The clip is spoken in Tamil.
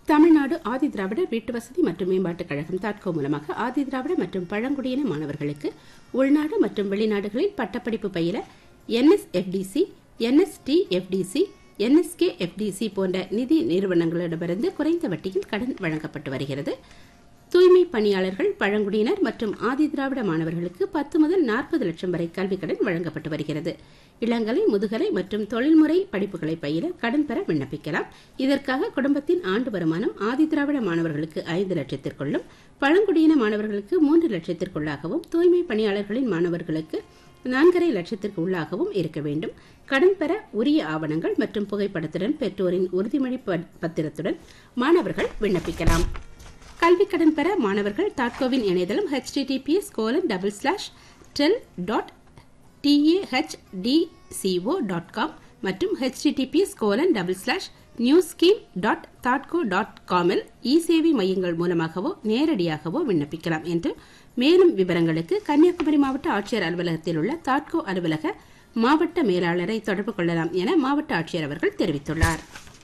தமிழ்நாடு ஆதி திராவிட வீட்டு வசதி மற்றும் மேம்பாட்டுக் கழகம் தாட்கோ மூலமாக ஆதி திராவிட மற்றும் பழங்குடியின மாணவர்களுக்கு உள்நாடு மற்றும் வெளிநாடுகளில் பட்டப்படிப்பு பயில என்எஸ்எஃப்டிசி என்எஸ்டிஎஃப்டிசி என்எஸ்கே எஃப்டிசி போன்ற நிதி நிறுவனங்களிடமிருந்து குறைந்த வட்டியில் கடன் வழங்கப்பட்டு வருகிறது தூய்மை பணியாளர்கள் பழங்குடியினர் மற்றும் ஆதி திராவிட மாணவர்களுக்கு பத்து முதல் நாற்பது லட்சம் வரை கல்விக் கடன் வழங்கப்பட்டு வருகிறது இளங்கலை முதுகலை மற்றும் தொழில்முறை படிப்புகளை பயில கடன் பெற விண்ணப்பிக்கலாம் இதற்காக குடும்பத்தின் ஆண்டு வருமானம் ஆதி திராவிட மாணவர்களுக்கு ஐந்து லட்சத்திற்குள்ளும் பழங்குடியின மாணவர்களுக்கு மூன்று லட்சத்திற்குள்ளாகவும் தூய்மை பணியாளர்களின் மாணவர்களுக்கு நான்கரை லட்சத்திற்கு உள்ளாகவும் இருக்க வேண்டும் கடன் பெற உரிய ஆவணங்கள் மற்றும் புகைப்படத்துடன் பெற்றோரின் உறுதிமொழி ப- பத்திரத்துடன் மாணவர்கள் விண்ணப்பிக்கலாம் கல்விக் கடன் பெற மாணவர்கள் தாட்கோவின் இணையதளம் https colon double slash tel dot TAHDCO dot com மற்றும் https colon double slash new scheme dot Tahdco dot காமில் இ சேவை மையங்கள் மூலமாகவோ நேரடியாகவோ விண்ணப்பிக்கலாம் என்று மேலும் விவரங்களுக்கு கன்னியாகுமரி மாவட்ட ஆட்சியர் அலுவலகத்தில் உள்ள தாட்கோ அலுவலக மாவட்ட மேலாளரை தொடர்பு கொள்ளலாம் என மாவட்ட ஆட்சியர் அவர்கள் தெரிவித்துள்ளார்